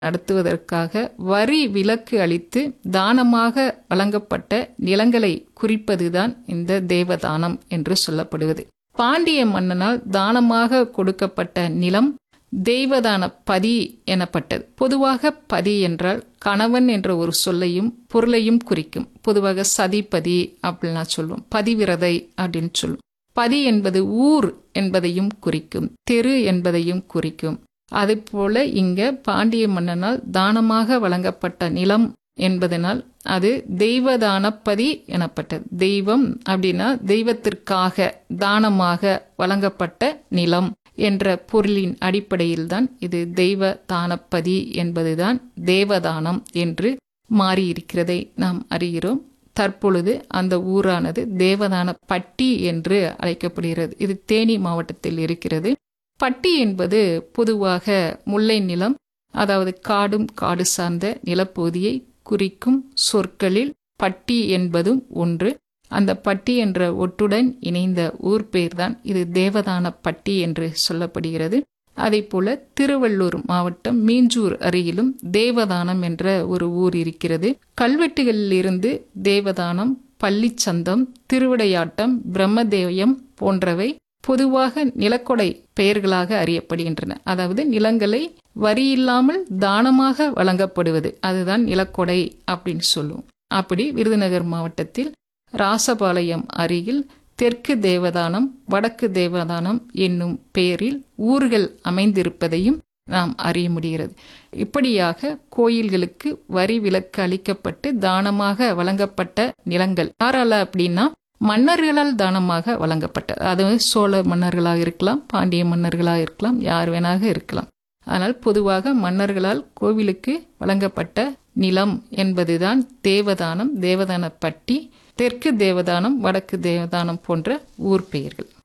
நடத்துவதற்காக வரி விலக்கு அளித்து தானமாக வழங்கப்பட்ட நிலங்களை குறிப்பதுதான் இந்த தேவதானம் என்று சொல்லப்படுவது பாண்டிய மன்னனால் தானமாக கொடுக்கப்பட்ட நிலம் தெய்வதான பதி எனப்பட்டது பொதுவாக பதி என்றால் கணவன் என்ற ஒரு சொல்லையும் பொருளையும் குறிக்கும் பொதுவாக சதிபதி அப்படின்லாம் சொல்லுவோம் பதிவிரதை அப்படின்னு சொல்லுவோம் பதி என்பது ஊர் என்பதையும் குறிக்கும் தெரு என்பதையும் குறிக்கும் அதுபோல இங்க பாண்டிய மன்னனால் தானமாக வழங்கப்பட்ட நிலம் என்பதனால் அது தெய்வதானப்பதி எனப்பட்டது தெய்வம் அப்படின்னா தெய்வத்திற்காக தானமாக வழங்கப்பட்ட நிலம் என்ற பொருளின் அடிப்படையில்தான் இது தெய்வ தானப்பதி என்பதுதான் தேவதானம் என்று மாறியிருக்கிறதை நாம் அறிகிறோம் தற்பொழுது அந்த ஊரானது தேவதான பட்டி என்று அழைக்கப்படுகிறது இது தேனி மாவட்டத்தில் இருக்கிறது பட்டி என்பது பொதுவாக முல்லை நிலம் அதாவது காடும் காடு சார்ந்த நிலப்பகுதியை குறிக்கும் சொற்களில் பட்டி என்பதும் ஒன்று அந்த பட்டி என்ற ஒட்டுடன் இணைந்த ஊர் பெயர்தான் இது தேவதான பட்டி என்று சொல்லப்படுகிறது அதே போல திருவள்ளூர் மாவட்டம் மீஞ்சூர் அருகிலும் தேவதானம் என்ற ஒரு ஊர் இருக்கிறது கல்வெட்டுகளில் இருந்து தேவதானம் பள்ளிச்சந்தம் திருவிடையாட்டம் பிரம்மதேயம் போன்றவை பொதுவாக நிலக்கொடை பெயர்களாக அறியப்படுகின்றன அதாவது நிலங்களை வரி இல்லாமல் தானமாக வழங்கப்படுவது அதுதான் நிலக்கொடை அப்படின்னு சொல்லுவோம் அப்படி விருதுநகர் மாவட்டத்தில் ராசபாளையம் அருகில் தெற்கு தேவதானம் வடக்கு தேவதானம் என்னும் பெயரில் ஊர்கள் அமைந்திருப்பதையும் நாம் அறிய முடிகிறது இப்படியாக கோயில்களுக்கு வரி விலக்கு அளிக்கப்பட்டு தானமாக வழங்கப்பட்ட நிலங்கள் யாரால அப்படின்னா மன்னர்களால் தானமாக வழங்கப்பட்ட அது சோழ மன்னர்களாக இருக்கலாம் பாண்டிய மன்னர்களாக இருக்கலாம் யார் வேணாக இருக்கலாம் ஆனால் பொதுவாக மன்னர்களால் கோவிலுக்கு வழங்கப்பட்ட நிலம் என்பதுதான் தேவதானம் தேவதான பட்டி தெற்கு தேவதானம் வடக்கு தேவதானம் போன்ற ஊர் பெயர்கள்